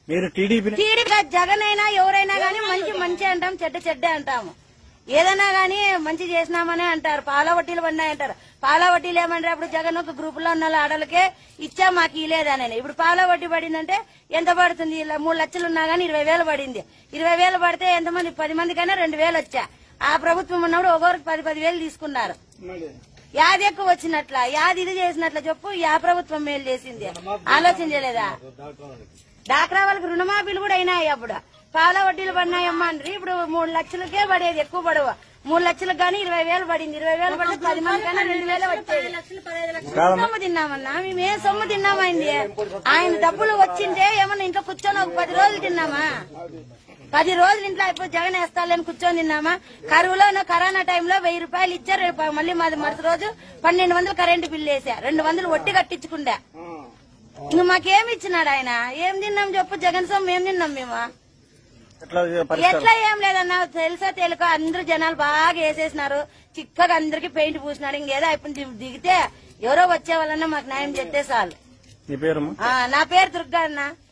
మీరు TDP TDP Jagan అయినా ఎవరైనా గానీ మంచి మంచి అంటాం చెడ్డ చెడ్డే అంటాము ఏదైనా గానీ మంచి చేసినామనే అంటారు పాల వడ్డీలు పడినాయి అంటారు పాల వడ్డీలు ఏమంటారు అప్పుడు జగన్ ఒక గ్రూప్ లో ఉన్న వాళ్ళ ఆడలకే ఇచ్చా మాకు ఇలేదని ఇప్పుడు పాల వడ్డీ పడిందంటే ఎంత పడుతుంది ఇలా మూడు లక్షలు ఉన్నా గానీ ఇరవై వేలు పడింది ఇరవై వేలు పడితే ఎంతమంది పది మందికైనా రెండు వేలు వచ్చా ఆ ప్రభుత్వం ఉన్నప్పుడు ఒకరికి పది పది వేలు తీసుకున్నారు యాది ఎక్కువ వచ్చినట్ల యాది ఇది చేసినట్ల చెప్పు యా ప్రభుత్వం మేలు చేసింది ఆలోచన చేయలేదా డాక్రా వాళ్ళకి రుణమాఫీలు కూడా అయినాయి అప్పుడు పాల వడ్డీలు పడినాయమ్మా అండ్రి ఇప్పుడు మూడు లక్షలకే పడేది ఎక్కువ పడవ మూడు లక్షలకు గానీ ఇరవై వేలు పడింది ఇరవై వేలు పడితే పది మంది కన్నా రెండు వేలు వచ్చేది సొమ్ము తిన్నామన్నా మేమేం సొమ్ము తిన్నామైంది ఆయన డబ్బులు వచ్చింటే ఏమన్నా ఇంట్లో కూర్చొని ఒక పది రోజులు తిన్నామా పది రోజులు ఇంట్లో అయిపోయి జగన్ వేస్తాలని కూర్చొని తిన్నామా కరువులో కరోనా టైంలో వెయ్యి రూపాయలు ఇచ్చారు రేపు మళ్ళీ మాది మరుసటి రోజు పన్నెండు వందలు కరెంటు బిల్లు వేసా రెండు వందలు వడ్డీ కట్టించుకుంటా ఇంక మాకేమి ఇచ్చినాడు ఆయన ఏం తిన్నాం చెప్పు జగన్ సొమ్ము ఏం తిన్నాం మేము ఎట్లా పరిష్కారం ఎట్లా ఏం లేదన్నా తెలుసా తెలుక అందరూ జనాలు బాగా వేసేసినారు చిక్కగా అందరికి పెయింట్ పూసినాడు ఇంకేదో అయిపోయింది ది- దిగితే ఎవరో వచ్చే వాళ్ళన్నా మాకు న్యాయం చేస్తే చాలు నీ పేరమ్మా ఆ, నా పేరు దుర్గా అన్న